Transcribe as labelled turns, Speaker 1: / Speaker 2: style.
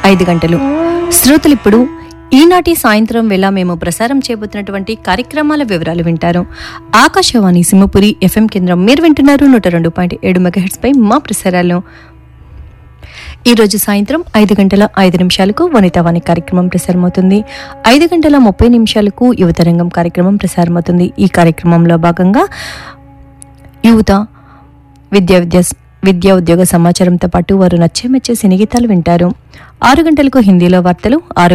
Speaker 1: ఐదు గంటలు శ్రోతలు ఇప్పుడు ఈనాటి సాయంత్రం వేళ మేము ప్రసారం చేయబోతున్నటువంటి కార్యక్రమాల వివరాలు వింటారు ఆకాశవాణి సింహపురి ఎఫ్ఎం కేంద్రం మీరు వింటున్నారు నూట రెండు పాయింట్ ఏడు మెగాహెట్స్ పై మా ప్రసారాలు ఈ రోజు సాయంత్రం ఐదు గంటల ఐదు నిమిషాలకు వనితావాణి కార్యక్రమం ప్రసారమవుతుంది ఐదు గంటల ముప్పై నిమిషాలకు యువతరంగం కార్యక్రమం ప్రసారమవుతుంది ఈ కార్యక్రమంలో భాగంగా యువత విద్యా విద్యా విద్యా ఉద్యోగ సమాచారంతో పాటు వారు నచ్చే మెచ్చే సినీ గీతాలు వింటారు ఆరు గంటలకు హిందీలో వార్తలు ఆరు